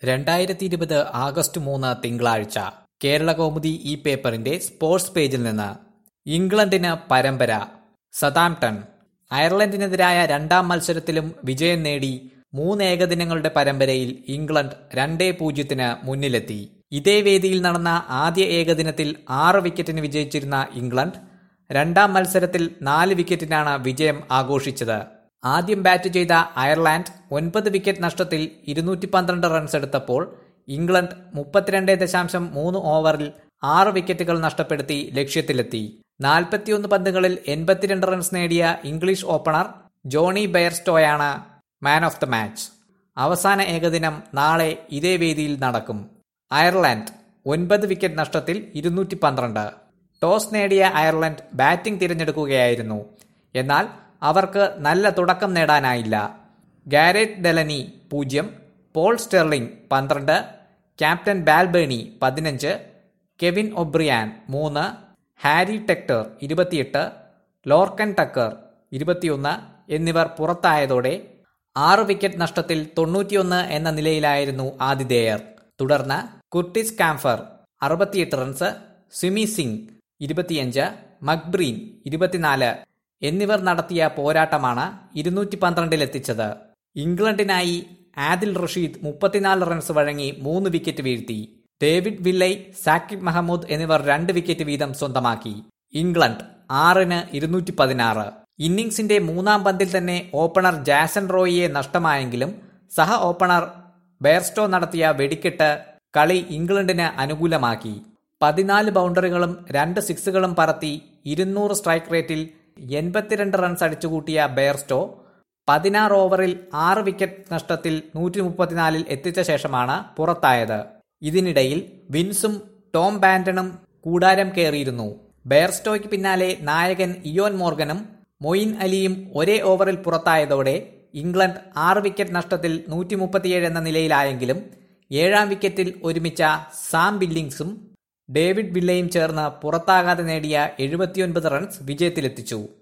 രണ്ടായിരത്തി ഇരുപത് ആഗസ്റ്റ് മൂന്ന് തിങ്കളാഴ്ച കേരളകൗമുദി ഈ പേപ്പറിന്റെ സ്പോർട്സ് പേജിൽ നിന്ന് ഇംഗ്ലണ്ടിന് പരമ്പര സതാംപ്ടൺ അയർലൻഡിനെതിരായ രണ്ടാം മത്സരത്തിലും വിജയം നേടി മൂന്ന് ഏകദിനങ്ങളുടെ പരമ്പരയിൽ ഇംഗ്ലണ്ട് രണ്ടേ പൂജ്യത്തിന് മുന്നിലെത്തി ഇതേ വേദിയിൽ നടന്ന ആദ്യ ഏകദിനത്തിൽ ആറ് വിക്കറ്റിന് വിജയിച്ചിരുന്ന ഇംഗ്ലണ്ട് രണ്ടാം മത്സരത്തിൽ നാല് വിക്കറ്റിനാണ് വിജയം ആഘോഷിച്ചത് ആദ്യം ബാറ്റ് ചെയ്ത അയർലാൻഡ് ഒൻപത് വിക്കറ്റ് നഷ്ടത്തിൽ ഇരുന്നൂറ്റി പന്ത്രണ്ട് റൺസ് എടുത്തപ്പോൾ ഇംഗ്ലണ്ട് മുപ്പത്തിരണ്ട് ദശാംശം മൂന്ന് ഓവറിൽ ആറ് വിക്കറ്റുകൾ നഷ്ടപ്പെടുത്തി ലക്ഷ്യത്തിലെത്തി നാൽപ്പത്തിയൊന്ന് പന്തുകളിൽ എൺപത്തിരണ്ട് റൺസ് നേടിയ ഇംഗ്ലീഷ് ഓപ്പണർ ജോണി ബെയർസ്റ്റോയാണ് മാൻ ഓഫ് ദ മാച്ച് അവസാന ഏകദിനം നാളെ ഇതേ വേദിയിൽ നടക്കും അയർലാൻഡ് ഒൻപത് വിക്കറ്റ് നഷ്ടത്തിൽ ഇരുന്നൂറ്റി പന്ത്രണ്ട് ടോസ് നേടിയ അയർലൻഡ് ബാറ്റിംഗ് തിരഞ്ഞെടുക്കുകയായിരുന്നു എന്നാൽ അവർക്ക് നല്ല തുടക്കം നേടാനായില്ല ഗാരറ്റ് ഡെലനി പൂജ്യം പോൾ സ്റ്റെർലിംഗ് പന്ത്രണ്ട് ക്യാപ്റ്റൻ ബാൽബേണി പതിനഞ്ച് കെവിൻ ഒബ്രിയാൻ മൂന്ന് ഹാരി ടെക്ടർ ഇരുപത്തിയെട്ട് ലോർക്കൻ ടക്കർ ഇരുപത്തിയൊന്ന് എന്നിവർ പുറത്തായതോടെ ആറ് വിക്കറ്റ് നഷ്ടത്തിൽ തൊണ്ണൂറ്റിയൊന്ന് എന്ന നിലയിലായിരുന്നു ആതിഥേയർ തുടർന്ന് കുർട്ടിസ് കാംഫർ അറുപത്തിയെട്ട് റൺസ് സിമി സിംഗ് ഇരുപത്തിയഞ്ച് മക്ബ്രീൻ ഇരുപത്തിനാല് എന്നിവർ നടത്തിയ പോരാട്ടമാണ് ഇരുന്നൂറ്റി പന്ത്രണ്ടിലെത്തിച്ചത് ഇംഗ്ലണ്ടിനായി ആദിൽ റഷീദ് മുപ്പത്തിനാല് റൺസ് വഴങ്ങി മൂന്ന് വിക്കറ്റ് വീഴ്ത്തി ഡേവിഡ് വില്ലൈ സാക്കിബ് മഹമ്മൂദ് എന്നിവർ രണ്ട് വിക്കറ്റ് വീതം സ്വന്തമാക്കി ഇംഗ്ലണ്ട് ആറിന് ഇരുന്നൂറ്റി പതിനാറ് ഇന്നിംഗ്സിന്റെ മൂന്നാം പന്തിൽ തന്നെ ഓപ്പണർ ജാസൻ റോയിയെ നഷ്ടമായെങ്കിലും സഹ ഓപ്പണർ ബെയർസ്റ്റോ നടത്തിയ വെടിക്കെട്ട് കളി ഇംഗ്ലണ്ടിന് അനുകൂലമാക്കി പതിനാല് ബൗണ്ടറികളും രണ്ട് സിക്സുകളും പറത്തി ഇരുന്നൂറ് സ്ട്രൈക്ക് റേറ്റിൽ എൺപത്തിരണ്ട് റൺസ് അടിച്ചുകൂട്ടിയ ബെയർസ്റ്റോ പതിനാറ് ഓവറിൽ ആറ് വിക്കറ്റ് നഷ്ടത്തിൽ നൂറ്റി മുപ്പത്തിനാലിൽ എത്തിച്ച ശേഷമാണ് പുറത്തായത് ഇതിനിടയിൽ വിൻസും ടോം ബാൻഡണും കൂടാരം കയറിയിരുന്നു ബെയർസ്റ്റോയ്ക്ക് പിന്നാലെ നായകൻ ഇയോൻ മോർഗനും മൊയിൻ അലിയും ഒരേ ഓവറിൽ പുറത്തായതോടെ ഇംഗ്ലണ്ട് ആറ് വിക്കറ്റ് നഷ്ടത്തിൽ നൂറ്റി മുപ്പത്തിയേഴ് എന്ന നിലയിലായെങ്കിലും ഏഴാം വിക്കറ്റിൽ ഒരുമിച്ച സാം ബില്ലിങ്സും ഡേവിഡ് വില്ലയും ചേർന്ന് പുറത്താകാതെ നേടിയ എഴുപത്തിയൊൻപത് റൺസ് വിജയത്തിലെത്തിച്ചു